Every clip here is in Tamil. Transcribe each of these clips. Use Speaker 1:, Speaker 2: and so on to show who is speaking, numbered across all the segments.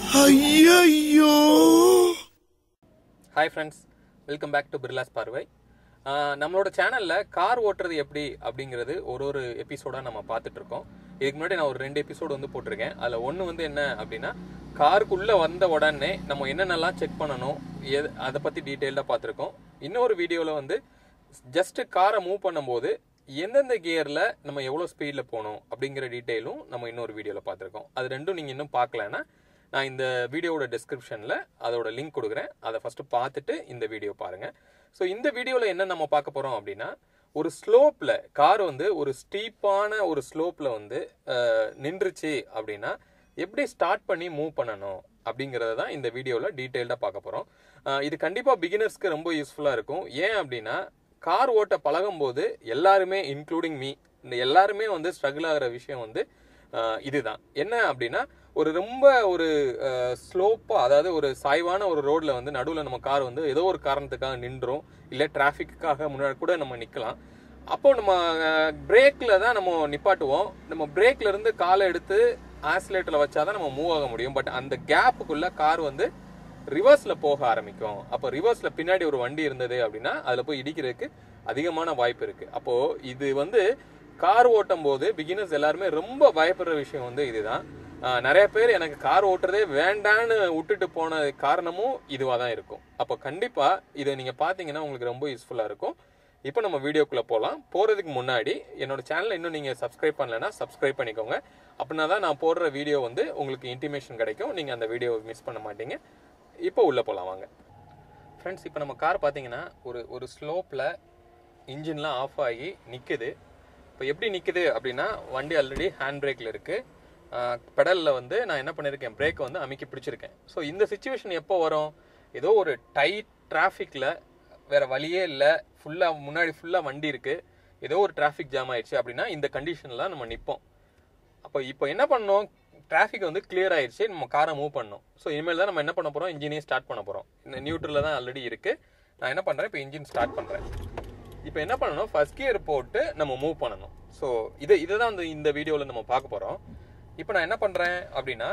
Speaker 1: ஐயோ
Speaker 2: hi friends welcome back to Birla's பார்வை ஆஹ் நம்மளோட சேனல்ல கார் ஓட்டுறது எப்படி அப்படிங்கிறது ஒரு ஒரு எபிசோடா நம்ம பார்த்துட்டு இருக்கோம் இதுக்கு முன்னாடி நான் ஒரு ரெண்டு எபிசோடு வந்து போட்டிருக்கேன் அதுல ஒன்று வந்து என்ன அப்படின்னா காருக்குள்ள வந்த உடனே நம்ம என்னென்னலாம் செக் பண்ணணும் எது அதை பத்தி டீட்டெயில்டாக பார்த்துருக்கோம் இன்னொரு வீடியோவில் வந்து ஜஸ்ட் காரை மூவ் பண்ணும்போது எந்தெந்த கியர்ல நம்ம எவ்வளோ ஸ்பீடில் போகணும் அப்படிங்கிற டீட்டெயிலும் நம்ம இன்னொரு வீடியோவில் பார்த்துருக்கோம் அது ரெண்டும் நீங்கள் இன்னும் பார்க்கலன்னா நான் இந்த வீடியோவோட டிஸ்கிரிப்ஷனில் அதோட லிங்க் கொடுக்குறேன் அதை ஃபஸ்ட்டு பார்த்துட்டு இந்த வீடியோ பாருங்கள் ஸோ இந்த வீடியோவில் என்ன நம்ம பார்க்க போகிறோம் அப்படின்னா ஒரு ஸ்லோப்பில் கார் வந்து ஒரு ஸ்டீப்பான ஒரு ஸ்லோப்பில் வந்து அஹ், நின்றுச்சு அப்படின்னா எப்படி ஸ்டார்ட் பண்ணி மூவ் பண்ணணும் அப்படிங்கிறத தான் இந்த வீடியோவில் டீட்டெயில்டாக பார்க்க போகிறோம் இது கண்டிப்பாக பிகினர்ஸ்க்கு ரொம்ப யூஸ்ஃபுல்லாக இருக்கும் ஏன் அப்படின்னா கார் ஓட்ட பழகும் போது எல்லாருமே இன்க்ளூடிங் மீ இந்த எல்லாருமே வந்து ஸ்ட்ரகிள் ஆகிற விஷயம் வந்து ஆஹ் இதுதான் என்ன அப்படின்னா ஒரு ரொம்ப ஒரு ஸ்லோப்பா அதாவது ஒரு சாய்வான ஒரு ரோட்ல வந்து நடுவில் நம்ம கார் வந்து ஏதோ ஒரு காரணத்துக்காக நின்றோம் இல்லை டிராஃபிக்காக முன்னாடி கூட நம்ம நிற்கலாம் அப்போ நம்ம பிரேக்ல தான் நம்ம நிப்பாட்டுவோம் நம்ம பிரேக்ல இருந்து காலை எடுத்து ஆக்சிலேட்டர்ல வச்சாதான் நம்ம மூவ் ஆக முடியும் பட் அந்த கேப்புக்குள்ள கார் வந்து ரிவர்ஸ்ல போக ஆரம்பிக்கும் அப்போ ரிவர்ஸ்ல பின்னாடி ஒரு வண்டி இருந்தது அப்படின்னா அதுல போய் இடிக்கிறதுக்கு அதிகமான வாய்ப்பு இருக்கு அப்போ இது வந்து கார் ஓட்டும் போது பிகினர்ஸ் எல்லாருமே ரொம்ப பயப்படுற விஷயம் வந்து இதுதான் ஆஹ் நிறைய பேர் எனக்கு கார் ஓட்டுறதே வேண்டான்னு விட்டுட்டு போன காரணமும் இதுவாக தான் இருக்கும் அப்போ கண்டிப்பா இதை நீங்க பாத்தீங்கன்னா உங்களுக்கு ரொம்ப யூஸ்ஃபுல்லா இருக்கும் இப்போ நம்ம வீடியோக்குள்ள போகலாம் போறதுக்கு முன்னாடி என்னோட சேனலை இன்னும் நீங்க சப்ஸ்கிரைப் பண்ணலைன்னா சப்ஸ்கிரைப் பண்ணிக்கோங்க அப்படின்னா தான் நான் போடுற வீடியோ வந்து உங்களுக்கு இன்டிமேஷன் கிடைக்கும் நீங்க அந்த வீடியோவை மிஸ் பண்ண மாட்டீங்க இப்போ உள்ள போகலாம் வாங்க ஃப்ரெண்ட்ஸ் இப்போ நம்ம கார் பார்த்தீங்கன்னா ஒரு ஒரு ஸ்லோப்பில் இன்ஜின்லாம் ஆஃப் ஆகி நிற்குது இப்போ எப்படி நிற்குது அப்படின்னா வண்டி ஆல்ரெடி ஹேண்ட் பிரேக்கில் இருக்குது பெடலில் வந்து நான் என்ன பண்ணியிருக்கேன் பிரேக்கை வந்து அமுக்கி பிடிச்சிருக்கேன் ஸோ இந்த சுச்சுவேஷன் எப்போ வரும் ஏதோ ஒரு டைட் டிராஃபிக்கில் வேற வழியே இல்லை ஃபுல்லாக முன்னாடி ஃபுல்லாக வண்டி இருக்குது ஏதோ ஒரு டிராஃபிக் ஜாம் ஆயிடுச்சு அப்படின்னா இந்த கண்டிஷனில் நம்ம நிற்போம் அப்போ இப்போ என்ன பண்ணணும் டிராஃபிக் வந்து கிளியர் ஆயிடுச்சு நம்ம காரை மூவ் பண்ணணும் ஸோ இனிமேல் தான் நம்ம என்ன பண்ண போகிறோம் இன்ஜினையும் ஸ்டார்ட் பண்ண போகிறோம் இந்த நியூட்ரலில் தான் ஆல்ரெடி இருக்குது நான் என்ன பண்ணுறேன் இப்போ இன்ஜின் ஸ்டார்ட் பண்ணுறேன் இப்போ என்ன பண்ணணும் ஃபர்ஸ்ட் கியர் போட்டு நம்ம மூவ் பண்ணணும் ஸோ இது இதை தான் வந்து இந்த வீடியோவில் நம்ம பார்க்க போகிறோம் இப்போ நான் என்ன பண்ணுறேன் அப்படின்னா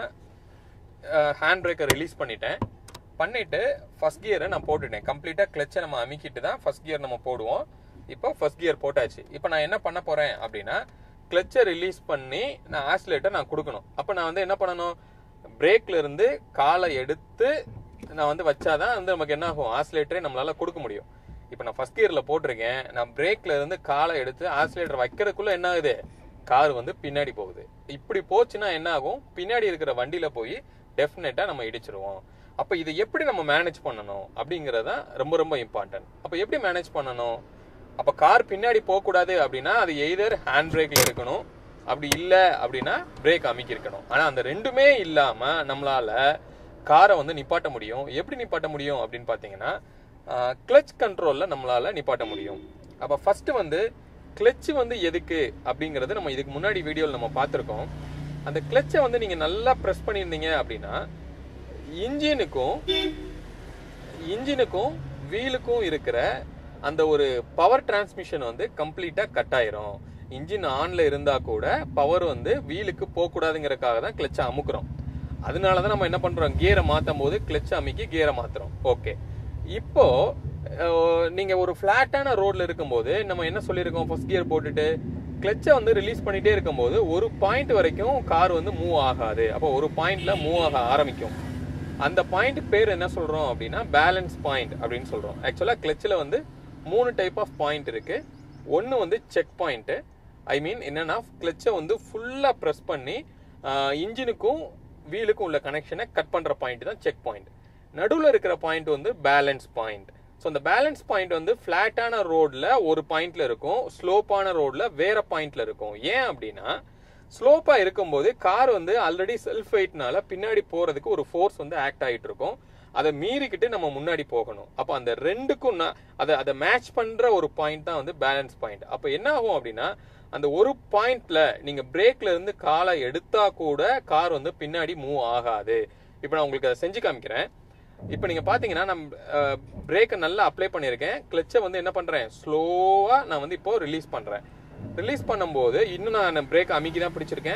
Speaker 2: ஹேண்ட் பிரேக்கை ரிலீஸ் பண்ணிட்டேன் பண்ணிட்டு ஃபர்ஸ்ட் கியரை நான் போட்டுட்டேன் கம்ப்ளீட்டாக கிளச்சை நம்ம அமுக்கிட்டு தான் ஃபர்ஸ்ட் கியர் நம்ம போடுவோம் இப்போ ஃபர்ஸ்ட் கியர் போட்டாச்சு இப்போ நான் என்ன பண்ண போறேன் அப்படின்னா கிளச்சை ரிலீஸ் பண்ணி நான் ஆக்சிலேட்டர் நான் கொடுக்கணும் அப்போ நான் வந்து என்ன பண்ணணும் பிரேக்ல இருந்து காலை எடுத்து நான் வந்து வச்சாதான் வந்து நமக்கு என்ன ஆகும் ஆக்சிலேட்டரே நம்மளால கொடுக்க முடியும் இப்போ நான் ஃபர்ஸ்ட் கியர்ல போட்டிருக்கேன் நான் பிரேக்ல இருந்து காலை எடுத்து ஆக்சிலேட்டர் வைக்கிறதுக்குள்ள என்ன ஆகுது கார் வந்து பின்னாடி போகுது இப்படி போச்சுன்னா என்ன ஆகும் பின்னாடி இருக்கிற வண்டியில போய் டெஃபினட்டா நம்ம இடிச்சிருவோம் அப்ப இதை எப்படி நம்ம மேனேஜ் பண்ணணும் அப்படிங்கறத ரொம்ப ரொம்ப இம்பார்ட்டன்ட் அப்ப எப்படி மேனேஜ் பண்ணணும் அப்ப கார் பின்னாடி போக கூடாது அப்படின்னா அது எய்தர் ஹேண்ட் பிரேக்ல இருக்கணும் அப்படி இல்ல அப்படின்னா பிரேக் அமைக்கி இருக்கணும் ஆனா அந்த ரெண்டுமே இல்லாம நம்மளால காரை வந்து நிப்பாட்ட முடியும் எப்படி நிப்பாட்ட முடியும் அப்படின்னு பாத்தீங்கன்னா கிளச் கண்ட்ரோல்ல நம்மளால நிப்பாட்ட முடியும் அப்ப ஃபர்ஸ்ட் வந்து கிளச் வந்து எதுக்கு அப்படிங்கறது நம்ம இதுக்கு முன்னாடி வீடியோவில் நம்ம பார்த்துருக்கோம் அந்த கிளச்சை வந்து நீங்க நல்லா ப்ரெஸ் பண்ணியிருந்தீங்க அப்படின்னா இன்ஜினுக்கும் இன்ஜினுக்கும் வீலுக்கும் இருக்கிற அந்த ஒரு பவர் டிரான்ஸ்மிஷன் வந்து கம்ப்ளீட்டா கட் ஆயிரும் இன்ஜின் ஆன்ல இருந்தா கூட பவர் வந்து வீலுக்கு போக கூடாதுங்கிறதுக்காக தான் கிளச்சை அமுக்குறோம் அதனால தான் நம்ம என்ன பண்றோம் கியரை மாத்தும் போது கிளச்சை அமுக்கி கியரை மாத்துறோம் ஓகே இப்போ அஹ், நீங்க ஒரு பிளாட்டான ரோட்ல இருக்கும்போது நம்ம என்ன சொல்லியிருக்கோம் ஃபர்ஸ்ட் கியர் போட்டுட்டு கிளச்சை வந்து ரிலீஸ் பண்ணிட்டே இருக்கும்போது ஒரு பாயிண்ட் வரைக்கும் கார் வந்து மூவ் ஆகாது அப்போ ஒரு பாயிண்ட்ல மூவ் ஆக ஆரம்பிக்கும் அந்த பாயிண்ட் பேர் என்ன சொல்றோம் அப்படின்னா பேலன்ஸ் பாயிண்ட் அப்படின்னு சொல்றோம் ஆக்சுவலா கிளச்சில் வந்து மூணு டைப் ஆஃப் பாயிண்ட் இருக்கு ஒன்னு வந்து செக் பாயிண்ட் ஐ மீன் என்னன்னா கிளச்சை வந்து ஃபுல்லா ப்ரெஸ் பண்ணி இன்ஜினுக்கும் வீலுக்கும் உள்ள கனெக்ஷனை கட் பண்ற பாயிண்ட் தான் செக் பாயிண்ட் நடுவில் இருக்கிற பாயிண்ட் வந்து பேலன்ஸ் பாயிண்ட் ஸோ அந்த பேலன்ஸ் பாயிண்ட் வந்து ஃபிளாட்டான ரோட்ல ஒரு பாயிண்ட்ல இருக்கும் ஸ்லோப்பான ரோட்ல வேற பாயிண்ட்ல இருக்கும் ஏன் அப்படின்னா ஸ்லோப்பா இருக்கும்போது கார் வந்து ஆல்ரெடி செல்ஃப் வெயிட்னால பின்னாடி போறதுக்கு ஒரு ஃபோர்ஸ் வந்து ஆக்ட் ஆகிட்டு இருக்கும் அதை மீறிக்கிட்டு நம்ம முன்னாடி போகணும் அப்போ அந்த ரெண்டுக்கும் நான் அதை அதை மேட்ச் பண்ற ஒரு பாயிண்ட் தான் வந்து பேலன்ஸ் பாயிண்ட் அப்போ என்ன ஆகும் அப்படின்னா அந்த ஒரு பாயிண்ட்ல நீங்க பிரேக்ல இருந்து காலை எடுத்தா கூட கார் வந்து பின்னாடி மூவ் ஆகாது இப்போ நான் உங்களுக்கு அதை செஞ்சு காமிக்கிறேன் இப்போ நீங்க பாத்தீங்கன்னா நான் பிரேக்கை நல்லா அப்ளை பண்ணியிருக்கேன் கிளச்சை வந்து என்ன பண்றேன் ஸ்லோவா நான் வந்து இப்போ ரிலீஸ் பண்றேன் ரிலீஸ் பண்ணும்போது இன்னும் நான் பிரேக் அமுக்கி தான் பிடிச்சிருக்கேன்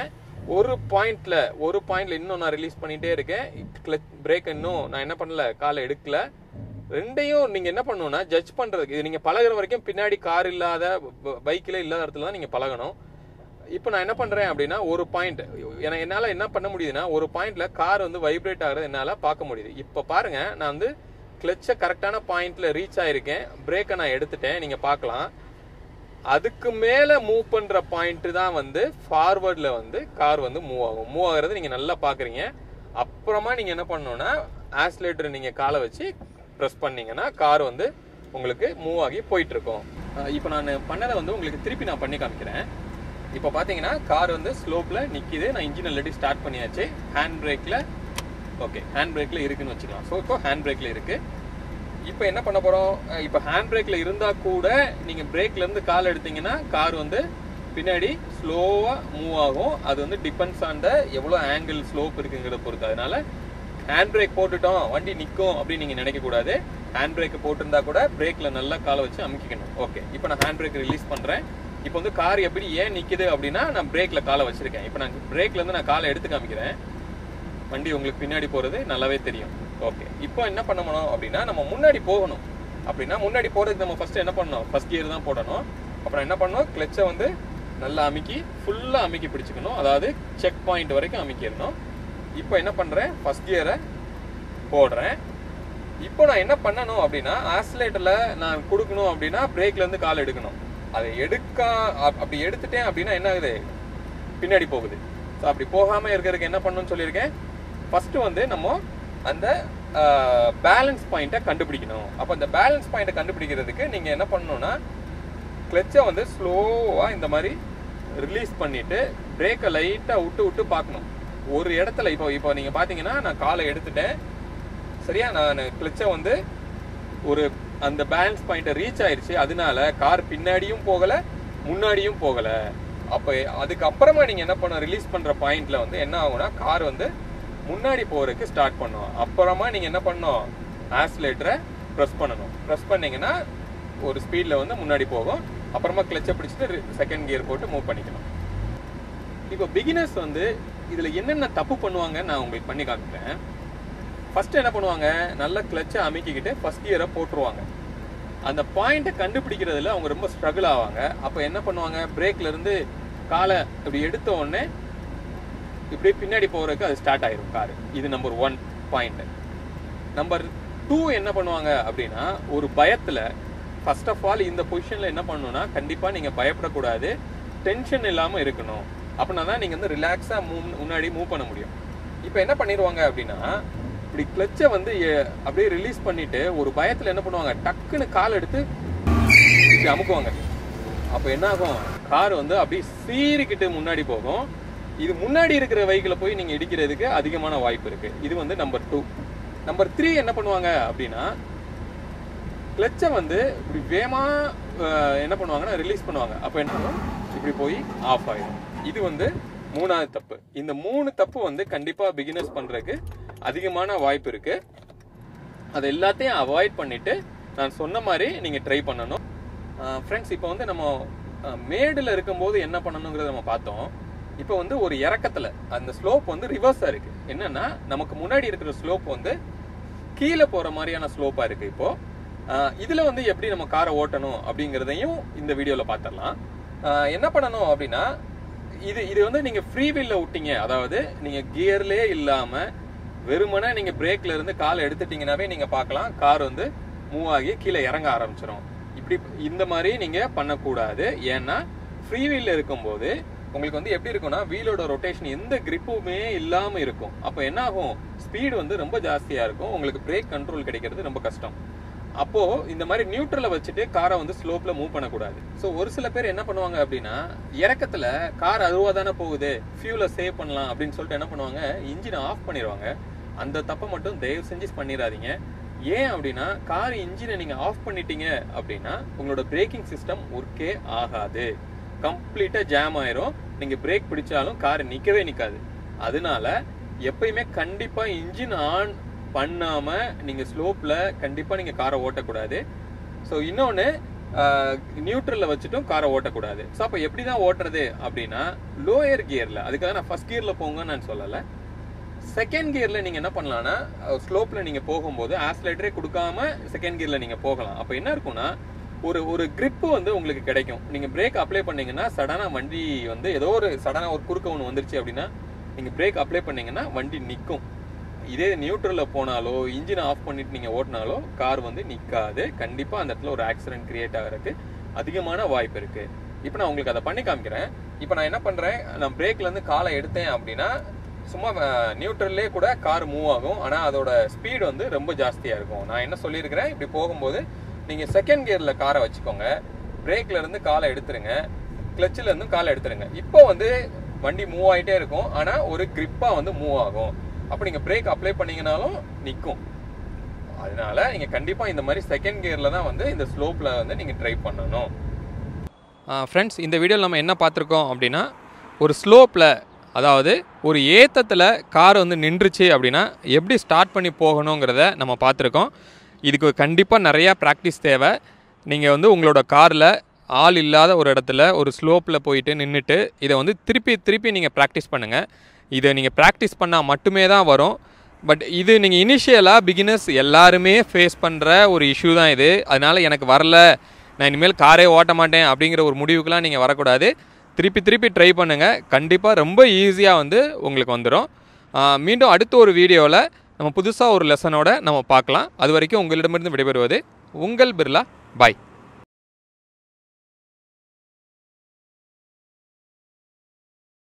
Speaker 2: ஒரு பாயிண்ட்ல ஒரு பாயிண்ட்ல இன்னும் நான் ரிலீஸ் பண்ணிட்டே இருக்கேன் கிளச் பிரேக் இன்னும் நான் என்ன பண்ணல காலை எடுக்கல ரெண்டையும் நீங்க என்ன பண்ணணும்னா ஜட்ஜ் பண்றதுக்கு இது நீங்க பழகுற வரைக்கும் பின்னாடி கார் இல்லாத பைக்ல இல்லாத இடத்துல தான் நீங்க பழகணும் இப்போ நான் என்ன பண்றேன் அப்படின்னா ஒரு பாயிண்ட் எனக்கு என்னால என்ன பண்ண முடியுதுன்னா ஒரு பாயிண்ட்ல கார் வந்து வைப்ரேட் ஆகுறது என்னால பார்க்க முடியுது இப்போ பாருங்க நான் வந்து கிளச்சை கரெக்டான பாயிண்ட்ல ரீச் ஆயிருக்கேன் பிரேக்கை நான் எடுத்துட்டேன் நீங்க பார்க்கலாம் அதுக்கு மேல மூவ் பண்ற பாயிண்ட் தான் வந்து ஃபார்வர்ட்ல வந்து கார் வந்து மூவ் ஆகும் மூவ் ஆகுறது நீங்க நல்லா பாக்குறீங்க அப்புறமா நீங்க என்ன பண்ணணும்னா ஆஸ்லேட்டர் நீங்க காலை வச்சு ப்ரெஸ் பண்ணீங்கன்னா கார் வந்து உங்களுக்கு மூவ் ஆகி போயிட்டு இருக்கும் அஹ் இப்போ நான் பண்ணதை வந்து உங்களுக்கு திருப்பி நான் பண்ணி காமிக்கிறேன் இப்போ பார்த்தீங்கன்னா கார் வந்து ஸ்லோப்பில் நிற்கிது நான் இன்ஜின் ஆல்ரெடி ஸ்டார்ட் பண்ணியாச்சு ஹேண்ட் பிரேக்கில் ஓகே ஹேண்ட் பிரேக்கில் இருக்குன்னு வச்சுக்கலாம் ஸோ இப்போ ஹேண்ட் பிரேக்கில் இருக்கு இப்போ என்ன பண்ண போகிறோம் இப்போ ஹேண்ட் பிரேக்கில் இருந்தால் கூட நீங்கள் பிரேக்லேருந்து கால் எடுத்தீங்கன்னா கார் வந்து பின்னாடி ஸ்லோவாக மூவ் ஆகும் அது வந்து டிபெண்ட்ஸ் ஆன் த எவ்வளோ ஆங்கிள் ஸ்லோப் இருக்குங்கிறத பொறுத்து அதனால ஹேண்ட் பிரேக் போட்டுட்டோம் வண்டி நிற்கும் அப்படின்னு நீங்கள் நினைக்கக்கூடாது ஹேண்ட் பிரேக் போட்டிருந்தா கூட பிரேக்கில் நல்லா காலை வச்சு அமுக்கிக்கணும் ஓகே இப்போ நான் ஹேண்ட் பிரேக் ரிலீஸ் பண்ணுறேன் இப்போ வந்து கார் எப்படி ஏன் நிற்கிது அப்படின்னா நான் பிரேக்கில் காலை வச்சிருக்கேன் இப்போ நான் பிரேக்லேருந்து நான் காலை எடுத்து காமிக்கிறேன் வண்டி உங்களுக்கு பின்னாடி போகிறது நல்லாவே தெரியும் ஓகே இப்போ என்ன பண்ணணும் அப்படின்னா நம்ம முன்னாடி போகணும் அப்படின்னா முன்னாடி போகிறதுக்கு நம்ம ஃபர்ஸ்ட் என்ன பண்ணணும் ஃபர்ஸ்ட் கியர் தான் போடணும் அப்புறம் என்ன பண்ணணும் கிளச்சை வந்து நல்லா அமுக்கி ஃபுல்லாக அமுக்கி பிடிச்சிக்கணும் அதாவது செக் பாயிண்ட் வரைக்கும் அமுக்கிடணும் இப்போ என்ன பண்ணுறேன் ஃபர்ஸ்ட் கியரை போடுறேன் இப்போ நான் என்ன பண்ணணும் அப்படின்னா ஆக்சிலேட்டர்ல நான் கொடுக்கணும் அப்படின்னா பிரேக்ல இருந்து கால் எடுக்கணும் அதை எடுக்க அப்- அப்படி எடுத்துட்டேன் அப்படின்னா என்ன ஆகுது பின்னாடி போகுது ஸோ அப்படி போகாம இருக்கிறதுக்கு என்ன பண்ணணும்னு சொல்லியிருக்கேன் ஃபர்ஸ்ட் வந்து நம்ம அந்த பேலன்ஸ் பாயிண்ட்டை கண்டுபிடிக்கணும் அப்போ அந்த பேலன்ஸ் பாயிண்ட்டை கண்டுபிடிக்கிறதுக்கு நீங்க என்ன பண்ணணும்னா கிளச்சை வந்து ஸ்லோவா இந்த மாதிரி ரிலீஸ் பண்ணிட்டு பிரேக்கை லைட்டா விட்டு விட்டு பார்க்கணும் ஒரு இடத்துல இப்போ இப்போ நீங்க பாத்தீங்கன்னா நான் காலை எடுத்துட்டேன் சரியா நான் கிளச்சை வந்து ஒரு அந்த பேலன்ஸ் பாயிண்ட்டை ரீச் ஆயிருச்சு அதனால கார் பின்னாடியும் போகல முன்னாடியும் போகல அப்ப அதுக்கப்புறமா நீங்க என்ன பண்ண ரிலீஸ் பண்ற பாயிண்ட்ல வந்து என்ன ஆகும்னா கார் வந்து முன்னாடி போறதுக்கு ஸ்டார்ட் பண்ணும் அப்புறமா நீங்க என்ன பண்ணணும் ஆக்சிலேட்டரை ப்ரெஸ் பண்ணணும் ப்ரெஸ் பண்ணீங்கன்னா ஒரு ஸ்பீட்ல வந்து முன்னாடி போகும் அப்புறமா கிளச்சை பிடிச்சிட்டு செகண்ட் கியர் போட்டு மூவ் பண்ணிக்கணும் இப்போ பிகினர்ஸ் வந்து இதுல என்னென்ன தப்பு பண்ணுவாங்கன்னு நான் உங்களுக்கு பண்ணி காமிக்கிறேன் ஃபர்ஸ்ட் என்ன பண்ணுவாங்க நல்ல கிளச்சை அமுக்கிக்கிட்டு ஃபர்ஸ்ட் கியரை போட்டுருவாங்க அந்த பாயிண்ட்டை கண்டுபிடிக்கிறதுல அவங்க ரொம்ப ஸ்ட்ரகிள் ஆவாங்க அப்போ என்ன பண்ணுவாங்க பிரேக்ல இருந்து காலை இப்படி எடுத்த உடனே இப்படி பின்னாடி போறதுக்கு அது ஸ்டார்ட் ஆயிரும் கார் இது number one point number two என்ன பண்ணுவாங்க அப்படின்னா ஒரு பயத்துல ஃபர்ஸ்ட் ஆஃப் ஆல் இந்த பொசிஷன்ல என்ன பண்ணணும்னா கண்டிப்பா நீங்க பயப்படக்கூடாது டென்ஷன் இல்லாம இருக்கணும் அப்படின்னா தான் நீங்க வந்து ரிலாக்ஸா மூவ் முன்னாடி மூவ் பண்ண முடியும் இப்போ என்ன பண்ணிடுவாங்க அப்படின்னா இப்படி கிளச்சை வந்து எ- அப்படியே ரிலீஸ் பண்ணிட்டு ஒரு பயத்துல என்ன பண்ணுவாங்க டக்குன்னு கால் எடுத்து இப்படி அமுக்குவாங்க அப்ப என்ன ஆகும் கார் வந்து அப்படியே சீறிக்கிட்டு முன்னாடி போகும் இது முன்னாடி இருக்கிற வெஹிக்கிளை போய் நீங்க இடிக்கிறதுக்கு அதிகமான வாய்ப்பு இருக்கு இது வந்து நம்பர் டூ நம்பர் த்ரீ என்ன பண்ணுவாங்க அப்படின்னா கிளச்சை வந்து இப்படி வேகமா அஹ், என்ன பண்ணுவாங்கன்னா ரிலீஸ் பண்ணுவாங்க அப்ப என்ன ஆகும் இப்படி போய் ஆஃப் ஆயிடும் இது வந்து மூணாவது தப்பு இந்த மூணு தப்பு வந்து கண்டிப்பா பிகினர்ஸ் பண்றதுக்கு அதிகமான வாய்ப்பு இருக்கு அது எல்லாத்தையும் அவாய்ட் பண்ணிட்டு நான் சொன்ன மாதிரி நீங்க ட்ரை பண்ணணும் ஃப்ரெண்ட்ஸ் இப்போ வந்து நம்ம மேடில் இருக்கும்போது என்ன பண்ணணுங்கிறத நம்ம பார்த்தோம் இப்போ வந்து ஒரு இறக்கத்துல அந்த ஸ்லோப் வந்து ரிவர்ஸா இருக்கு என்னன்னா நமக்கு முன்னாடி இருக்கிற ஸ்லோப் வந்து கீழே போற மாதிரியான ஸ்லோப்பா இருக்கு இப்போ ஆஹ் இதுல வந்து எப்படி நம்ம காரை ஓட்டணும் அப்படிங்கறதையும் இந்த வீடியோல பாத்திரலாம் என்ன பண்ணணும் அப்படின்னா இது இது வந்து நீங்க ஃப்ரீ வீல்ல விட்டீங்க அதாவது நீங்க கியர்லயே இல்லாம வெறுமனே நீங்க பிரேக்ல இருந்து காலை எடுத்துட்டீங்கன்னாவே நீங்க பார்க்கலாம் கார் வந்து மூவ் ஆகி கீழே இறங்க ஆரம்பிச்சிடும் இப்படி இந்த மாதிரி நீங்க பண்ணக்கூடாது ஏன்னா ஃப்ரீ வீல்ல இருக்கும்போது உங்களுக்கு வந்து எப்படி இருக்கும்னா வீலோட ரொட்டேஷன் எந்த கிரிப்புமே இல்லாம இருக்கும் அப்ப என்ன ஆகும் ஸ்பீடு வந்து ரொம்ப ஜாஸ்தியா இருக்கும் உங்களுக்கு பிரேக் கண்ட்ரோல் கிடைக்கிறது ரொம்ப கஷ்டம் அப்போ இந்த மாதிரி நியூட்ரல வச்சுட்டு காரை வந்து ஸ்லோப்ல மூவ் பண்ணக்கூடாது ஸோ ஒரு சில பேர் என்ன பண்ணுவாங்க அப்படின்னா இறக்கத்துல கார் அதுவா தானே போகுது ஃபியூலை சேவ் பண்ணலாம் அப்படின்னு சொல்லிட்டு என்ன பண்ணுவாங்க இன்ஜினை ஆஃப் பண்ணிடுவாங்க அந்த தப்பை மட்டும் தயவு செஞ்சு பண்ணிடாதீங்க ஏன் அப்படின்னா கார் இன்ஜினை நீங்க ஆஃப் பண்ணிட்டீங்க அப்படின்னா உங்களோட பிரேக்கிங் சிஸ்டம் ஒர்க்கே ஆகாது கம்ப்ளீட்டா ஜாம் ஆயிரும் நீங்க பிரேக் பிடிச்சாலும் கார் நிக்கவே நிக்காது அதனால எப்பயுமே கண்டிப்பா இன்ஜின் ஆன் பண்ணாம நீங்க ஸ்லோப்ல கண்டிப்பா நீங்க காரை ஓட்டக்கூடாது ஸோ இன்னொன்னு நியூட்ரலில் வச்சுட்டும் காரை ஓட்டக்கூடாது ஸோ அப்போ எப்படி தான் ஓட்டுறது அப்படின்னா லோயர் கியரில் அதுக்காக நான் ஃபர்ஸ்ட் கியரில் போங்கன்னு நான் சொல்லலை செகண்ட் கியரில் நீங்கள் என்ன பண்ணலாம்னா ஸ்லோப்பில் நீங்கள் போகும்போது ஆக்சிலேட்டரே கொடுக்காம செகண்ட் கியரில் நீங்கள் போகலாம் அப்போ என்ன இருக்கும்னா ஒரு ஒரு grip வந்து உங்களுக்கு கிடைக்கும் நீங்கள் பிரேக் அப்ளை பண்ணீங்கன்னா சடனாக வண்டி வந்து ஏதோ ஒரு சடனாக ஒரு குறுக்க ஒன்று வந்துருச்சு அப்படின்னா நீங்கள் பிரேக் அப்ளை பண்ணீங்கன்னா வண்டி நிற்கும் இதே நியூட்ரலில் போனாலோ இன்ஜினை ஆஃப் பண்ணிட்டு நீங்கள் ஓட்டினாலோ கார் வந்து நிற்காது கண்டிப்பாக அந்த இடத்துல ஒரு ஆக்சிடென்ட் கிரியேட் ஆகிறதுக்கு அதிகமான வாய்ப்பு இருக்குது இப்போ நான் உங்களுக்கு அதை பண்ணி காமிக்கிறேன் இப்போ நான் என்ன பண்ணுறேன் நான் பிரேக்லேருந்து காலை எடுத்தேன் அப்படின்னா சும்மா நியூட்ரல்லே கூட கார் மூவ் ஆகும் ஆனால் அதோட ஸ்பீடு வந்து ரொம்ப ஜாஸ்தியாக இருக்கும் நான் என்ன சொல்லியிருக்கிறேன் இப்படி போகும்போது நீங்கள் செகண்ட் கியரில் காரை வச்சுக்கோங்க பிரேக்ல இருந்து காலை எடுத்துருங்க கிளச்சில் இருந்து காலை எடுத்துருங்க இப்போ வந்து வண்டி மூவ் ஆகிட்டே இருக்கும் ஆனால் ஒரு கிரிப்பாக வந்து மூவ் ஆகும் அப்போ நீங்கள் பிரேக் அப்ளை பண்ணீங்கனாலும் நிற்கும் அதனால நீங்கள் கண்டிப்பாக இந்த மாதிரி செகண்ட் கியரில் தான் வந்து இந்த ஸ்லோப்பில் வந்து நீங்கள் ட்ரை பண்ணணும் ஃப்ரெண்ட்ஸ் இந்த வீடியோவில் நம்ம என்ன பார்த்துருக்கோம் அப்படின்னா ஒரு ஸ்லோப்பில் அதாவது ஒரு ஏத்தத்தில் கார் வந்து நின்றுச்சு அப்படின்னா எப்படி ஸ்டார்ட் பண்ணி போகணுங்கிறத நம்ம பார்த்துருக்கோம் இதுக்கு கண்டிப்பாக நிறையா ப்ராக்டிஸ் தேவை நீங்கள் வந்து உங்களோட காரில் ஆள் இல்லாத ஒரு இடத்துல ஒரு ஸ்லோப்பில் போயிட்டு நின்றுட்டு இதை வந்து திருப்பி திருப்பி நீங்கள் ப்ராக்டிஸ் பண்ணுங்கள் இதை நீங்கள் ப்ராக்டிஸ் பண்ணால் மட்டுமே தான் வரும் பட் இது நீங்கள் இனிஷியலாக பிகினர்ஸ் எல்லாருமே ஃபேஸ் பண்ணுற ஒரு இஷ்யூ தான் இது அதனால் எனக்கு வரல நான் இனிமேல் காரே ஓட்ட மாட்டேன் அப்படிங்கிற ஒரு முடிவுக்கெலாம் நீங்கள் வரக்கூடாது திருப்பி திருப்பி ட்ரை பண்ணுங்கள் கண்டிப்பாக ரொம்ப ஈஸியாக வந்து உங்களுக்கு வந்துடும் மீண்டும் அடுத்த ஒரு வீடியோவில் நம்ம புதுசாக ஒரு லெசனோட நம்ம பார்க்கலாம் அது வரைக்கும் உங்களிடமிருந்து விடைபெறுவது உங்கள் பிர்லா பாய்